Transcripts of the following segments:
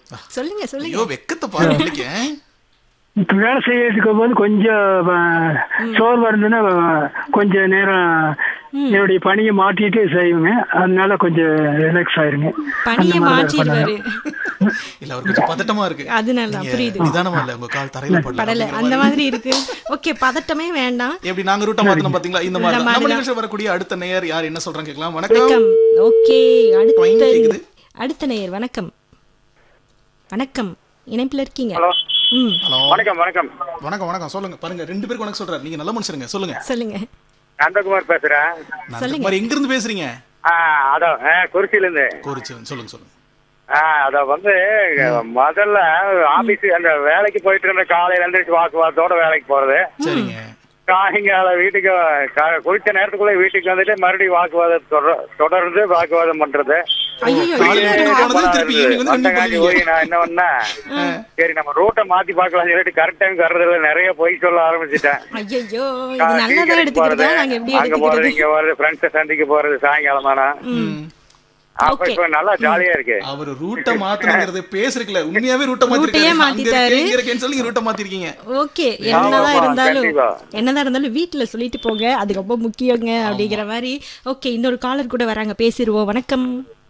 சொல்லுங்க சொல்லுங்க ஐயோ வெக்கத்தை பாரு உங்களுக்கு இப்ப வேலை செய்யறதுக்கு போது கொஞ்சம் அஹ், சோர்வா இருந்ததுன்னா அஹ், கொஞ்ச நேரம் என்னுடைய பணியை மாட்டிட்டு செய்வேங்க அதனால கொஞ்சம் ரிலாக்ஸ் ஆயிருங்க பணியை மாற்றிடுவாரு இல்ல அவர் கொஞ்சம் பதட்டமா இருக்கு அதனால தான், நீங்க புரியுது. நிதானமா இல்ல உங்க கால் தரையில படல படல அந்த மாதிரி இருக்கு ஓகே பதட்டமே வேண்டாம் எப்படி நாங்க ரூட்டா மாத்தணும் பாத்தீங்களா இந்த மாதிரி இந்த தான். நம்ம மாதிரி நிகழ்ச்சி வரக்கூடிய அடுத்த நேயர் யார் என்ன சொல்றாங்க கேட்கலாம் வணக்கம் வணக்கம் ஓகே Twine அடுத்த கேக்குது. அடுத்த நேயர் வணக்கம் வணக்கம் இணைப்புல இருக்கீங்க ஹலோ ம் ஹலோ வணக்கம் வணக்கம் வணக்கம் வணக்கம் சொல்லுங்க பாருங்க ரெண்டு பேருக்கு வணக்கம் சொல்றாரு நீங்க நல்ல மனுஷருங்க சொல்லுங்க சொல்லுங்க நந்தகுமார் பேசுறேன் நான் மாதிரி எங்க இருந்து பேசுறீங்க ஆ, அதான் ஆ, குறிச்சியில இருந்து கோரிச்சவன் சொல்லுங்க சொல்லுங்க ஆ, அத வந்து முதல்ல ஆபீஸ் அந்த வேலைக்கு போயிட்டு இருந்த காலையில எழுந்திரிச்சு வாக்குவாதத்தோட வேலைக்கு போறது சரிங்க சாயங்காலம் வீட்டுக்கு கா- குறித்த நேரத்துக்குள்ள வீட்டுக்கு வந்துட்டு மறுபடியும் வாக்குவாதம் தொடர்- தொடர்ந்து வாக்குவாதம் பண்றது ஐயோ காலையில வீட்டுக்கு போனது திருப்பி ஈவினிங் வந்து ரெண்டு வந்தங்காட்டி பண்ணுவீங்க போய் நான் என்ன பண்ணேன் சரி நம்ம ரூட்டை மாத்தி பார்க்கலாம் சொல்லிட்டு கரெக்ட் டைம் வர்றதுல நிறைய பொய் சொல்ல ஆரம்பிச்சிட்டேன் ஐயோ இது டீ நல்லதா கடைக்கு எடுத்துக்கிறதா போறது, நாங்க எப்படி அங்க போறது எடுத்துக்கிறது இங்க போறது ஃப்ரெண்ட்ஸை சந்திக்க போறது சாயங்காலமானா ம். அப்ப Okay. இப்ப நல்லா ஜாலியா இருக்கு அவர் ரூட்ட மாத்தணுங்கிறது பேசுறதுல உண்மையாவே ரூட்ட மாத்திருக்காரு அங்க மாத்திட்டாரு. இருக்கேன், இங்க இருக்கேன்னு சொல்லி ரூட்ட மாத்திருக்கீங்க ஓகே என்னதான் ஆமா, இருந்தாலும் கண்டிப்பா. என்னதான் இருந்தாலும் வீட்ல சொல்லிட்டு போங்க அது ரொம்ப முக்கியங்க அப்படிங்கிற மாதிரி ஓகே இன்னொரு காலர் கூட வராங்க பேசிடுவோம் வணக்கம்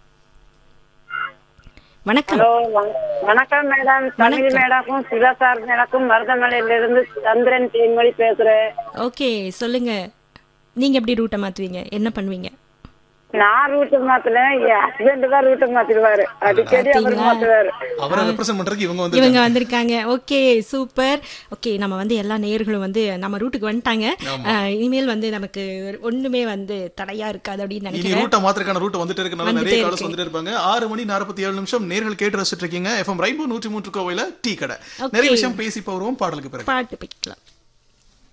வணக்கம் ஹலோ வண- வணக்கம் மேடம் தமிழ் மேடக்கும் சிவா சார் மேடக்கும் மருதமலையில இருந்து சந்திரன் தேன்மொழி பேசுறேன் ஓகே சொல்லுங்க நீங்க எப்படி ரூட்டை மாத்துவீங்க என்ன பண்ணுவீங்க நான் ரூட்டு மாத்தல என் ஹஸ்பண்ட் தான் ரூட்டு மாத்திடுவாரு அடிக்கடி அவர் பாத்தீங்களா? மாத்துவாரு அவரை ரெப்ரசென்ட் பண்றதுக்கு இவங்க வந்து இவங்க வந்திருக்காங்க ஓகே சூப்பர் ஓகே நம்ம வந்து எல்லா நேயர்களும் வந்து நம்ம ரூட்டுக்கு வந்துட்டாங்க அஹ், இனிமேல் வந்து நமக்கு ஒண்ணுமே வந்து தடையா இருக்காது அப்படின்னு இனி நினைக்கிறேன் ரூட்ட மாத்திரக்கான ரூட் வந்துட்டு இருக்கனால நிறைய வந்துட்டே காலஸ் இருக்கு. வந்துட்டு இருப்பாங்க ஆறு மணி நாற்பத்தி ஏழு நிமிஷம் நேர்கள் கேட்டு ரசிச்சிட்டு இருக்கீங்க எஃப்எம் ரெயின்போ நூற்றி மூன்று கோவையில டீ கடை Okay. நிறைய விஷயம் பேசி போறோம் பாடலுக்கு பிறகு பாட்டு போய்க்கலாம்